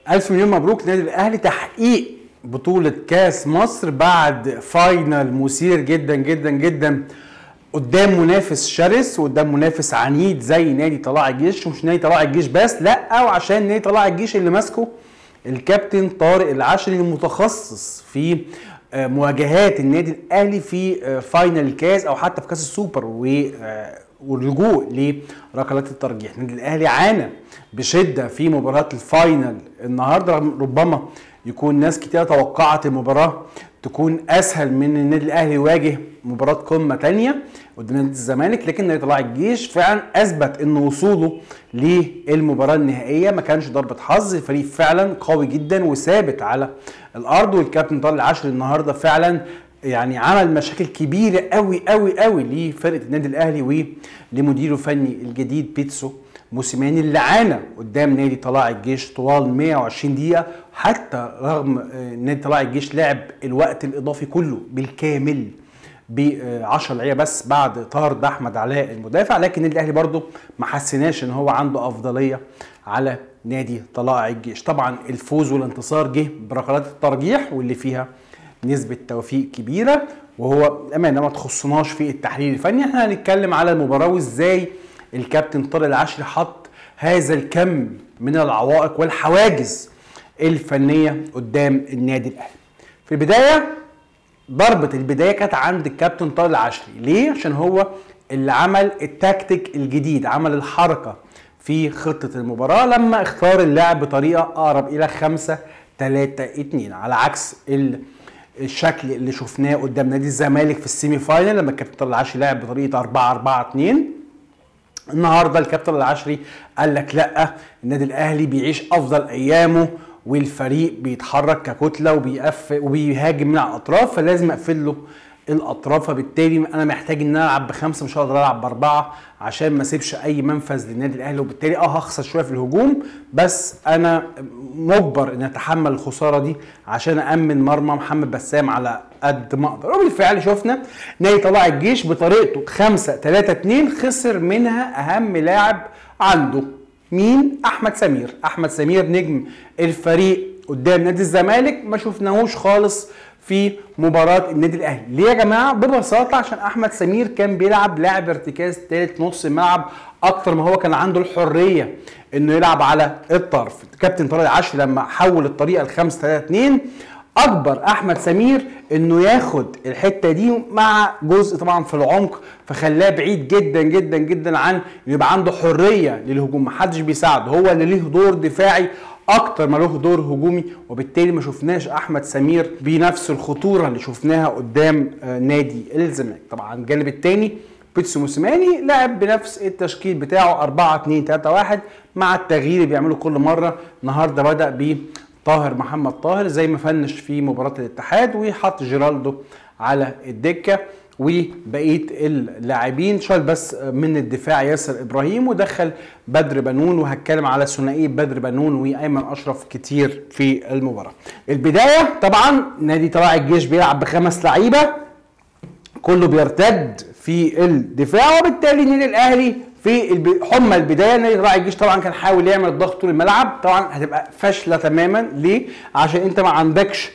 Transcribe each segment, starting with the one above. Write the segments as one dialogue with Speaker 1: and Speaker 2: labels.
Speaker 1: ألف مليون مبروك للنادي الأهلي تحقيق بطولة كاس مصر بعد فاينل مثير جدا جدا جدا قدام منافس شرس وقدام منافس عنيد زي نادي طلائع الجيش ومش نادي طلائع الجيش بس لا وعشان نادي طلائع الجيش اللي ماسكه الكابتن طارق العشري المتخصص في آه، مواجهات النادي الاهلي في آه، فاينل الكاس او حتى في كاس السوبر و آه، واللجوء لركلات الترجيح النادي الاهلي عانى بشده في مباراه الفاينل النهارده ربما يكون ناس كتير توقعت المباراه تكون اسهل من النادي الاهلي يواجه مباراه قمه تانية قدام نادي الزمالك لكن نادي طلائع الجيش فعلا اثبت ان وصوله للمباراه النهائيه ما كانش ضربه حظ الفريق فعلا قوي جدا وثابت على الارض والكابتن طارق العشري النهارده فعلا يعني عمل مشاكل كبيره قوي قوي قوي لفرقه النادي الاهلي ولمديره الفني الجديد بيتسو موسيماني اللي عانى قدام نادي طلائع الجيش طوال 120 دقيقه حتى رغم آه، نادي طلائع الجيش لعب الوقت الاضافي كله بالكامل ب 10 لعيبه بس بعد طرد احمد علاء المدافع لكن النادي الاهلي برده ما حسيناش ان هو عنده افضليه على نادي طلائع الجيش طبعا الفوز والانتصار جه بركلات الترجيح واللي فيها نسبه توفيق كبيره وهو امانه ما تخصناش في التحليل الفني احنا هنتكلم على المباراه وازاي الكابتن طارق العشري حط هذا الكم من العوائق والحواجز الفنيه قدام النادي الاهلي في البدايه ضربه البدايه كانت عند الكابتن طارق العشري ليه عشان هو اللي عمل التكتيك الجديد عمل الحركه في خطه المباراه لما اختار اللعب بطريقه اقرب الى 5 3 2 على عكس الشكل اللي شفناه قدام نادي الزمالك في السيمي فاينل لما الكابتن طارق العشري لعب بطريقه 4 4 2 النهارده الكابتن العشري قال لك لا النادي الاهلي بيعيش افضل ايامه والفريق بيتحرك ككتله وبيقفل وبيهاجم من على الاطراف فلازم اقفل له الاطراف فبالتالي انا محتاج ان انا العب بخمسه مش هقدر العب باربعه عشان ما اسيبش اي منفذ للنادي الاهلي وبالتالي اه هخسر شويه في الهجوم بس انا مجبر ان اتحمل الخساره دي عشان امن مرمى محمد بسام على قد ما اقدر وبالفعل شفنا نادي طلائع الجيش بطريقته 5 3 2 خسر منها اهم لاعب عنده مين احمد سمير احمد سمير نجم الفريق قدام نادي الزمالك ما شفناهوش خالص في مباراه النادي الاهلي ليه يا جماعه ببساطه عشان احمد سمير كان بيلعب لاعب ارتكاز ثالث نص الملعب اكتر ما هو كان عنده الحريه انه يلعب على الطرف كابتن طارق العشري لما حول الطريقه ل 5 3 2 اجبر احمد سمير انه ياخد الحته دي مع جزء طبعا في العمق فخلاه بعيد جدا جدا جدا عن يبقى عنده حريه للهجوم محدش بيساعده هو اللي ليه دور دفاعي اكتر ما له دور هجومي وبالتالي ما شفناش احمد سمير بنفس الخطوره اللي شفناها قدام آه، نادي الزمالك طبعا الجانب الثاني بيتسو موسيماني لعب بنفس التشكيل بتاعه 4 2 3 1 مع التغيير اللي بيعمله كل مره النهارده بدا ب طاهر محمد طاهر زي ما فنش في مباراه الاتحاد وحط جيرالدو على الدكه وبقيه اللاعبين شال بس من الدفاع ياسر ابراهيم ودخل بدر بنون وهتكلم على ثنائيه بدر بنون وايمن اشرف كتير في المباراه. البدايه طبعا نادي طلائع الجيش بيلعب بخمس لعيبه كله بيرتد في الدفاع وبالتالي النادي الاهلي في حمى البدايه نادي طلائع الجيش طبعا كان حاول يعمل الضغط طول الملعب طبعا هتبقى فاشله تماما ليه؟ عشان انت ما عندكش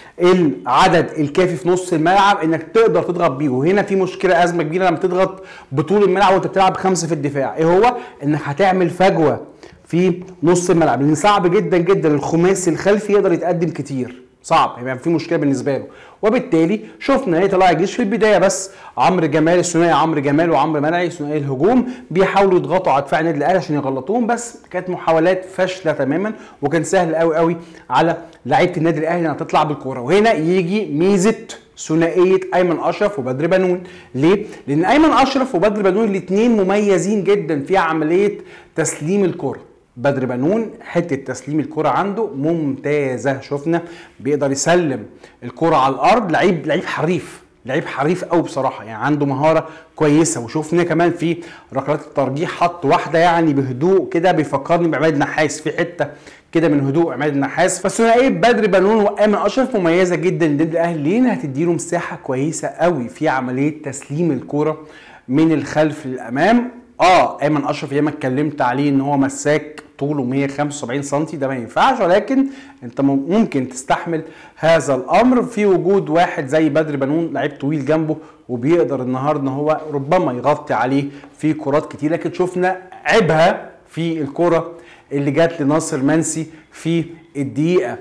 Speaker 1: العدد الكافي في نص الملعب انك تقدر تضغط بيه وهنا في مشكله ازمه كبيره لما تضغط بطول الملعب وانت بتلعب خمسه في الدفاع ايه هو انك هتعمل فجوه في نص الملعب لان صعب جدا جدا الخماسي الخلفي يقدر يتقدم كتير صعب هيبقى في مشكله بالنسبه له وبالتالي شفنا ايه طلع الجيش في البدايه بس عمرو جمال الثنائي عمرو جمال وعمرو منعي ثنائي الهجوم بيحاولوا يضغطوا على دفاع النادي الاهلي عشان يغلطوهم بس كانت محاولات فاشله تماما وكان سهل قوي قوي على لعيبه النادي الاهلي انها تطلع بالكوره وهنا يجي ميزه ثنائيه ايمن اشرف وبدر بنون ليه لان ايمن اشرف وبدر بنون الاثنين مميزين جدا في عمليه تسليم الكوره بدر بنون حته تسليم الكره عنده ممتازه شفنا بيقدر يسلم الكره على الارض لعيب لعيب حريف لعيب حريف قوي بصراحه يعني عنده مهاره كويسه وشفنا كمان في ركلات الترجيح حط واحده يعني بهدوء كده بيفكرني بعماد النحاس في حته كده من هدوء عماد النحاس فثنائيه بدر بنون وايمن اشرف مميزه جدا للنادي الاهلي ليه هتدي له مساحه كويسه قوي في عمليه تسليم الكوره من الخلف للامام اه ايمن اشرف ياما اتكلمت عليه ان هو مساك طوله 175 سم ده ما ينفعش ولكن انت ممكن تستحمل هذا الامر في وجود واحد زي بدر بنون لعيب طويل جنبه وبيقدر النهارده ان هو ربما يغطي عليه في كرات كتير لكن شفنا عيبها في الكره اللي جت لناصر منسي في الدقيقه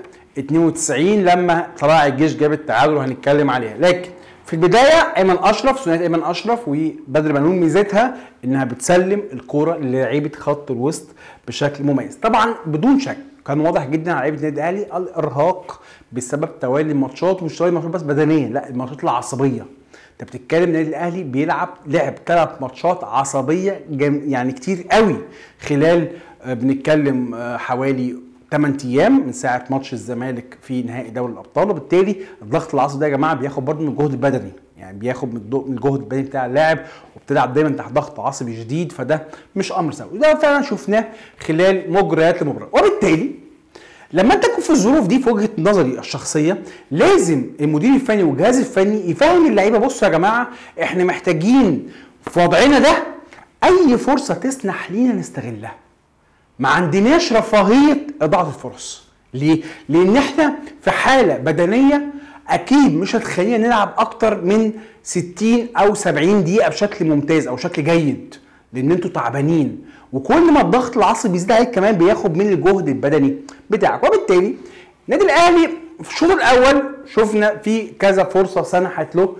Speaker 1: 92 لما طلائع الجيش جاب التعادل وهنتكلم عليها لكن في البدايه ايمن اشرف ثنائيه ايمن اشرف وبدر بنون ميزتها انها بتسلم الكوره للعيبه خط الوسط بشكل مميز طبعا بدون شك كان واضح جدا على لعيبه النادي الاهلي الارهاق بسبب توالي الماتشات ومش توالي الماتشات بس بدنيا لا الماتشات العصبيه انت بتتكلم النادي الاهلي بيلعب لعب ثلاث ماتشات عصبيه جم يعني كتير قوي خلال بنتكلم حوالي 8 ايام من ساعه ماتش الزمالك في نهائي دوري الابطال وبالتالي الضغط العصبي ده يا جماعه بياخد برضه من الجهد البدني يعني بياخد من الجهد البدني بتاع اللاعب وبتلعب دايما تحت ضغط عصبي شديد فده مش امر سهل وده فعلا شفناه خلال مجريات المباراه وبالتالي لما انت تكون في الظروف دي في وجهه نظري الشخصيه لازم المدير الفني والجهاز الفني يفهم اللعيبه بصوا يا جماعه احنا محتاجين في وضعنا ده اي فرصه تسنح لينا نستغلها ما عندناش رفاهيه اضاعه الفرص ليه لان احنا في حاله بدنيه اكيد مش هتخلينا نلعب اكتر من 60 او 70 دقيقه بشكل ممتاز او شكل جيد لان انتوا تعبانين وكل ما الضغط العصبي يزيد عليك كمان بياخد من الجهد البدني بتاعك وبالتالي النادي الاهلي في الشوط الاول شفنا في كذا فرصه سنحت له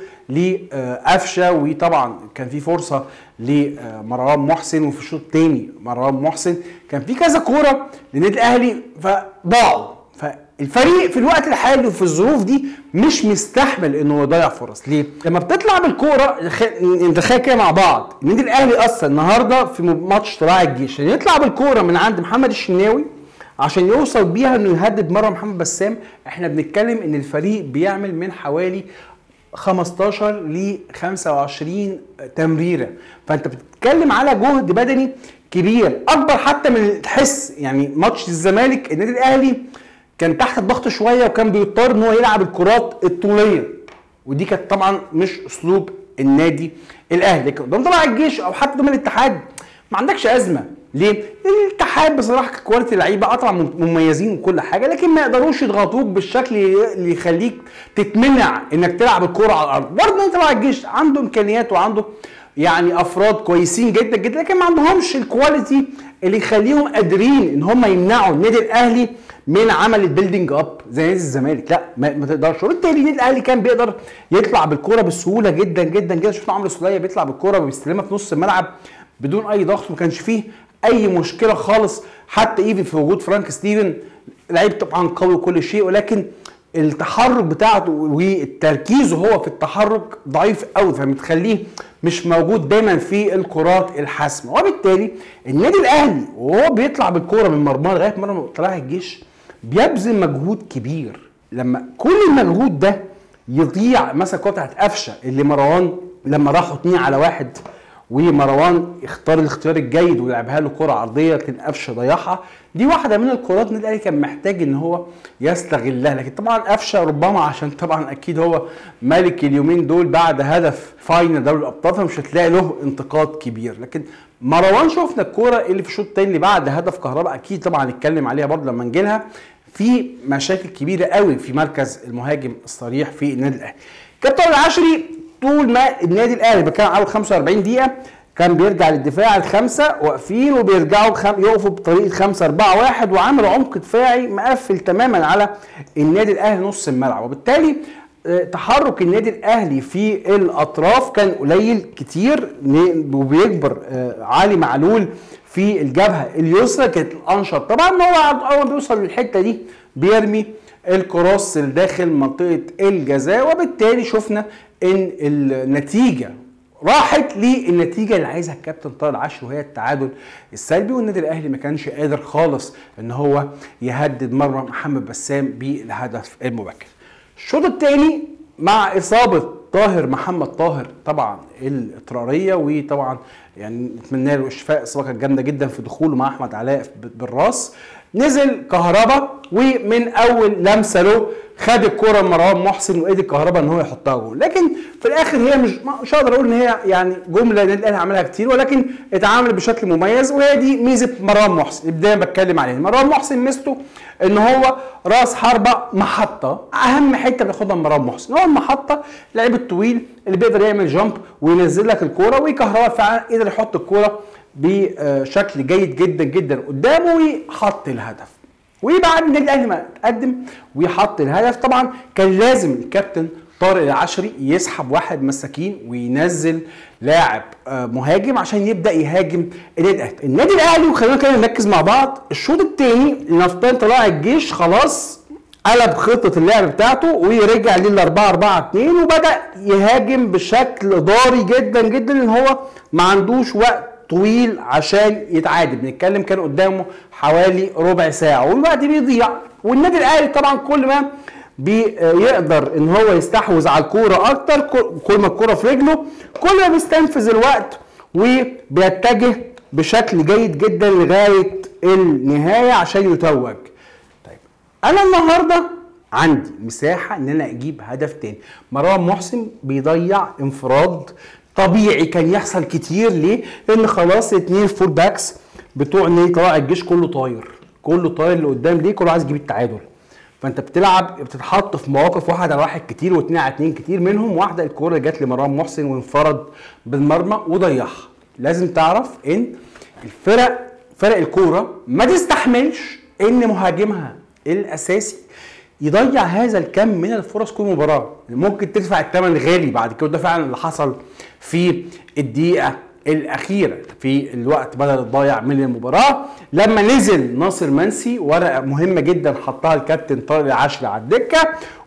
Speaker 1: لقفشه وطبعا كان في فرصه لمروان محسن وفي الشوط الثاني مروان محسن كان في كذا كوره للنادي الاهلي فضاعوا فالفريق في الوقت الحالي وفي الظروف دي مش مستحمل انه يضيع فرص ليه؟ لما بتطلع بالكوره نتخيل كده مع بعض النادي الاهلي اصلا النهارده في ماتش طلائع الجيش يطلع بالكوره من عند محمد الشناوي عشان يوصل بيها انه يهدد مره محمد بسام احنا بنتكلم ان الفريق بيعمل من حوالي 15 ل 25 تمريره فانت بتتكلم على جهد بدني كبير اكبر حتى من تحس يعني ماتش الزمالك النادي الاهلي كان تحت الضغط شويه وكان بيضطر ان هو يلعب الكرات الطوليه ودي كانت طبعا مش اسلوب النادي الاهلي لكن قدام طلع الجيش او حتى قدام الاتحاد ما عندكش ازمه ليه؟ الاتحاد بصراحه كواليتي اللعيبه طبعا مميزين وكل حاجه لكن ما يقدروش يضغطوك بالشكل اللي يخليك تتمنع انك تلعب الكوره على الارض، برضه انت مع الجيش عنده امكانيات وعنده يعني افراد كويسين جدا جدا لكن ما عندهمش الكواليتي اللي يخليهم قادرين ان هم يمنعوا النادي الاهلي من عمل البيلدينج اب زي نادي الزمالك لا ما, ما تقدرش وبالتالي النادي الاهلي كان بيقدر يطلع بالكوره بسهوله جدا جدا جدا شفنا عمرو السوليه بيطلع بالكوره وبيستلمها في نص الملعب بدون اي ضغط ما كانش فيه اي مشكله خالص حتى ايفن في وجود فرانك ستيفن لعيب طبعا قوي وكل شيء ولكن التحرك بتاعته والتركيز هو في التحرك ضعيف قوي فبتخليه مش موجود دايما في الكرات الحاسمه وبالتالي النادي الاهلي وهو بيطلع بالكوره من مرمى لغايه مره طلع الجيش بيبذل مجهود كبير لما كل المجهود ده يضيع مثلا الكوره بتاعت قفشه اللي مروان لما راحوا اتنين على واحد ومروان اختار الاختيار الجيد ولعبها له كره عرضيه لكن قفشه ضيعها دي واحده من الكرات النادي الاهلي كان محتاج ان هو يستغلها لكن طبعا قفشه ربما عشان طبعا اكيد هو ملك اليومين دول بعد هدف فاينل دوري الابطال فمش هتلاقي له انتقاد كبير لكن مروان شفنا الكوره اللي في الشوط الثاني اللي بعد هدف كهرباء اكيد طبعا هنتكلم عليها برضه لما نجي لها في مشاكل كبيره قوي في مركز المهاجم الصريح في النادي الاهلي كابتن العشري طول ما النادي الاهلي كان اول 45 دقيقه كان بيرجع للدفاع الخمسه واقفين وبيرجعوا بخم... يقفوا بطريقه 5 4 1 وعامل عمق دفاعي مقفل تماما على النادي الاهلي نص الملعب وبالتالي تحرك النادي الاهلي في الاطراف كان قليل كتير وبيكبر علي معلول في الجبهه اليسرى كانت الانشط طبعا هو اول ما بيوصل للحته دي بيرمي الكروس داخل منطقه الجزاء وبالتالي شفنا ان النتيجه راحت للنتيجه اللي عايزها الكابتن طارق العشري وهي التعادل السلبي والنادي الاهلي ما كانش قادر خالص ان هو يهدد مرمى محمد بسام بالهدف المبكر. الشوط الثاني مع اصابه طاهر محمد طاهر طبعا الاضطراريه وطبعا يعني نتمنى له الشفاء اصابه كانت جامده جدا في دخوله مع احمد علاء بالراس نزل كهربا ومن اول لمسه له خد الكوره مروان محسن وايدي الكهرباء ان هو يحطها جول لكن في الاخر هي مش مش هقدر اقول ان هي يعني جمله النادي الاهلي عملها كتير ولكن اتعامل بشكل مميز وهي دي ميزه مروان محسن اللي دايما بتكلم عليها مروان محسن ميزته ان هو راس حربه محطه اهم حته بياخدها مروان محسن هو المحطه لعيب الطويل اللي بيقدر يعمل جامب وينزل لك الكوره وكهرباء فعلا قدر يحط الكوره بشكل جيد جدا جدا قدامه وحط الهدف وبعد النادي الاهلي ما تقدم ويحط الهدف طبعا كان لازم الكابتن طارق العشري يسحب واحد مساكين وينزل لاعب مهاجم عشان يبدا يهاجم النادي الاهلي النادي الاهلي وخلينا كده نركز مع بعض الشوط الثاني نفترض طلائع الجيش خلاص قلب خطه اللعب بتاعته ورجع لل 4 4 2 وبدا يهاجم بشكل ضاري جدا جدا ان هو ما عندوش وقت طويل عشان يتعادل بنتكلم كان قدامه حوالي ربع ساعه والوقت بيضيع والنادي الاهلي طبعا كل ما بيقدر ان هو يستحوذ على الكوره اكتر كل ما الكوره في رجله كل ما بيستنفذ الوقت وبيتجه بشكل جيد جدا لغايه النهايه عشان يتوج طيب انا النهارده عندي مساحه ان انا اجيب هدف تاني مروان محسن بيضيع انفراد طبيعي كان يحصل كتير ليه؟ لان خلاص اتنين فول باكس بتوع نادي طلائع الجيش كله طاير كله طاير اللي قدام ليه كله عايز يجيب التعادل فانت بتلعب بتتحط في مواقف واحد على واحد كتير واثنين على اثنين كتير منهم واحده الكوره جت لمروان محسن وانفرد بالمرمى وضيعها لازم تعرف ان الفرق فرق الكوره ما تستحملش ان مهاجمها الاساسي يضيع هذا الكم من الفرص كل مباراه ممكن تدفع الثمن غالي بعد كده ده فعلا اللي حصل في الدقيقه الاخيره في الوقت بدل الضايع من المباراه لما نزل ناصر منسي ورقه مهمه جدا حطها الكابتن طارق العشري على الدكه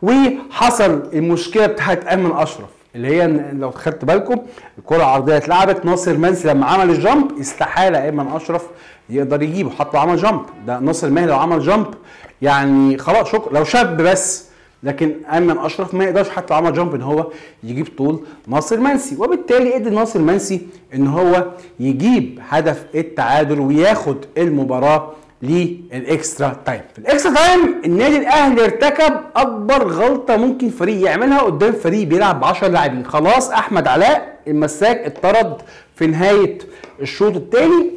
Speaker 1: وحصل المشكله بتاعت ايمن اشرف اللي هي لو خدت بالكم الكره العرضيه اتلعبت ناصر منسي لما عمل الجامب استحاله ايمن اشرف يقدر يجيبه حتى عمل جامب ده ناصر ماهر لو عمل جامب يعني خلاص شكرا لو شاب بس لكن ايمن اشرف ما يقدرش حتى عمل جامب ان هو يجيب طول ناصر منسي وبالتالي قدر ناصر منسي ان هو يجيب هدف التعادل وياخد المباراه للاكسترا تايم في الاكسترا تايم النادي الاهلي ارتكب اكبر غلطه ممكن فريق يعملها قدام فريق بيلعب ب 10 لاعبين خلاص احمد علاء المساك اتطرد في نهايه الشوط الثاني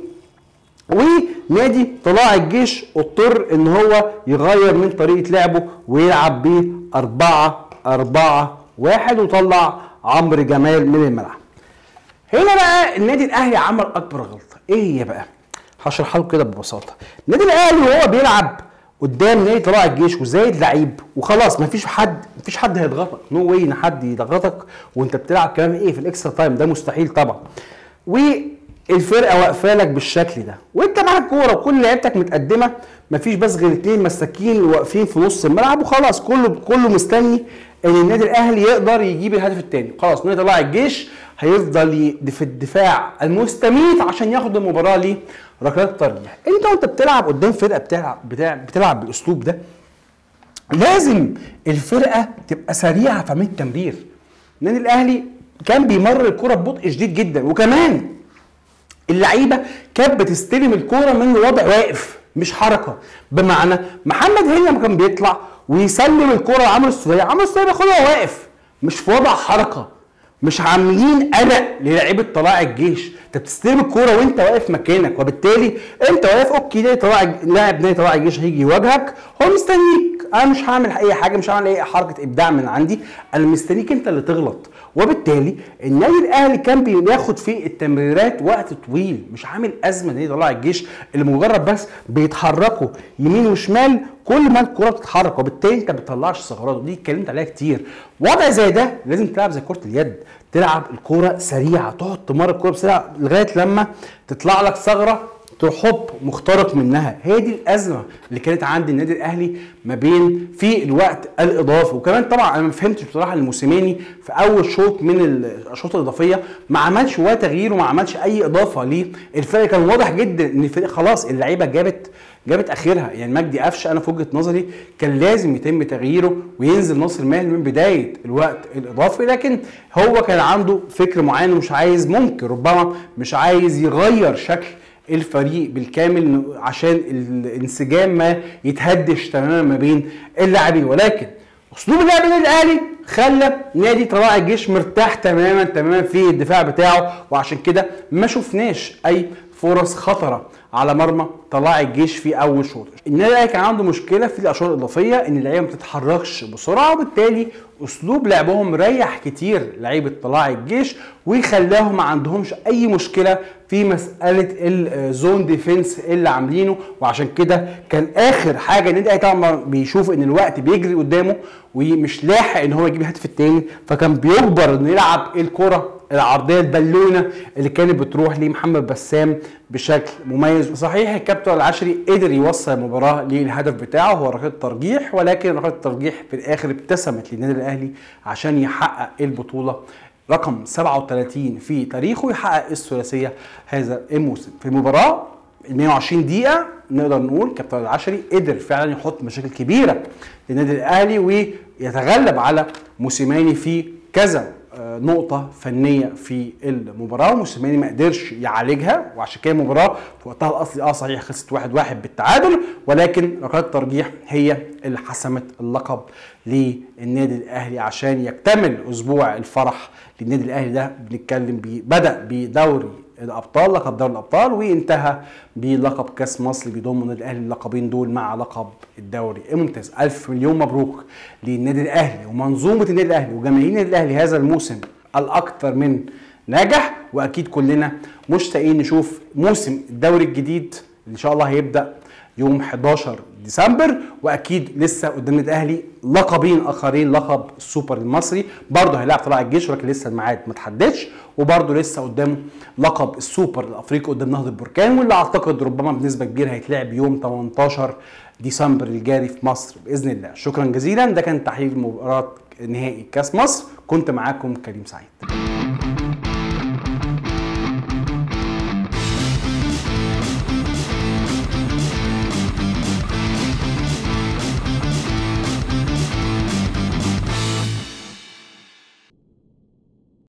Speaker 1: ونادي طلائع الجيش اضطر ان هو يغير من طريقه لعبه ويلعب ب 4 4 1 وطلع عمرو جمال من الملعب. هنا بقى النادي الاهلي عمل اكبر غلطه، ايه هي بقى؟ هشرحها لكم كده ببساطه. النادي الاهلي وهو بيلعب قدام نادي طلائع الجيش وزايد لعيب وخلاص مفيش حد مفيش حد هيضغطك نو واي ان حد يضغطك وانت بتلعب كمان ايه في الاكسترا تايم ده مستحيل طبعا. و الفرقه واقفه لك بالشكل ده وانت معاك كوره وكل لعيبتك متقدمه مفيش بس غير اتنين مساكين واقفين في نص الملعب وخلاص كله كله مستني ان النادي الاهلي يقدر يجيب الهدف الثاني خلاص نادي طلائع الجيش هيفضل في الدفاع المستميت عشان ياخد المباراه ليه ركلات الترجيح انت وانت بتلعب قدام فرقه بتلعب بتلعب, بتلعب بالاسلوب ده لازم الفرقه تبقى سريعه في عمليه التمرير النادي الاهلي كان بيمرر الكره ببطء شديد جدا وكمان اللعيبه كانت بتستلم الكوره من وضع واقف مش حركه بمعنى محمد هاني لما كان بيطلع ويسلم الكوره لعمرو السوليه عمرو السوليه بياخدها واقف مش في وضع حركه مش عاملين قلق للاعيبه طلائع الجيش انت بتستلم الكوره وانت واقف مكانك وبالتالي انت واقف اوكي نادي طلائع لاعب نادي طلائع الجيش هيجي يواجهك هو مستنيك انا مش هعمل اي حاجه مش هعمل اي حركه ابداع من عندي انا مستنيك انت اللي تغلط وبالتالي النادي الاهلي كان بياخد في التمريرات وقت طويل مش عامل ازمه نادي طلائع الجيش اللي مجرد بس بيتحركوا يمين وشمال كل ما الكره بتتحرك وبالتالي انت ما بتطلعش ثغرات ودي اتكلمت عليها كتير وضع زي ده لازم تلعب زي كره اليد تلعب الكوره سريعه تقعد تمر الكوره بسرعه لغايه لما تطلع لك ثغره تحب مخترق منها هي دي الازمه اللي كانت عند النادي الاهلي ما بين في الوقت الاضافي وكمان طبعا انا ما فهمتش بصراحه الموسيماني في اول شوط من الاشواط الاضافيه ما عملش ولا تغيير وما عملش اي اضافه للفريق كان واضح جدا ان الفريق خلاص اللعيبه جابت جابت اخرها يعني مجدي قفشه انا في وجهه نظري كان لازم يتم تغييره وينزل ناصر ماهر من بدايه الوقت الاضافي لكن هو كان عنده فكر معين ومش عايز ممكن ربما مش عايز يغير شكل الفريق بالكامل عشان الانسجام ما يتهدش تماما ما بين اللاعبين ولكن اسلوب اللعب النادي الاهلي خلى نادي طلائع الجيش مرتاح تماما تماما في الدفاع بتاعه وعشان كده ما شفناش اي فرص خطره على مرمى طلائع الجيش في اول شوط النادي الاهلي كان عنده مشكله في الاشواط الاضافيه ان اللعيبه ما بتتحركش بسرعه وبالتالي اسلوب لعبهم ريح كتير لعيبه طلائع الجيش وخلاهم ما عندهمش اي مشكله في مساله الزون ديفنس اللي عاملينه وعشان كده كان اخر حاجه النادي الاهلي طبعا بيشوف ان الوقت بيجري قدامه ومش لاحق ان هو يجيب الهدف الثاني فكان بيجبر انه يلعب الكره العرضيه البالونه اللي كانت بتروح لمحمد بسام بشكل مميز صحيح الكابتن العشري قدر يوصل المباراه للهدف بتاعه هو ركله ترجيح ولكن ركله الترجيح في الاخر ابتسمت للنادي الاهلي عشان يحقق البطوله رقم 37 في تاريخه يحقق الثلاثيه هذا الموسم في المباراه 120 دقيقه نقدر نقول كابتن العشري قدر فعلا يحط مشاكل كبيره للنادي الاهلي ويتغلب على موسيماني في كذا نقطة فنية في المباراة وموسيماني ما قدرش يعالجها وعشان كده المباراة في وقتها الأصلي اه صحيح خلصت واحد واحد بالتعادل ولكن ركلات الترجيح هي اللي حسمت اللقب للنادي الأهلي عشان يكتمل أسبوع الفرح للنادي الأهلي ده بنتكلم بيه بدأ بدوري الابطال لقب دوري الابطال وانتهى بلقب كاس مصر بيضم النادي الاهلي اللقبين دول مع لقب الدوري الممتاز الف مليون مبروك للنادي الاهلي ومنظومه النادي الاهلي وجماهير النادي الاهلي هذا الموسم الاكثر من ناجح واكيد كلنا مشتاقين نشوف موسم الدوري الجديد ان شاء الله هيبدا يوم 11 ديسمبر واكيد لسه قدام النادي الاهلي لقبين اخرين لقب السوبر المصري برضه هيلاعب طلائع الجيش ولكن لسه الميعاد ما اتحددش وبرضه لسه قدامه لقب السوبر الافريقي قدام نهضه البركان واللي اعتقد ربما بنسبه كبيره هيتلعب يوم 18 ديسمبر الجاري في مصر باذن الله شكرا جزيلا ده كان تحليل مباراه نهائي كاس مصر كنت معاكم كريم سعيد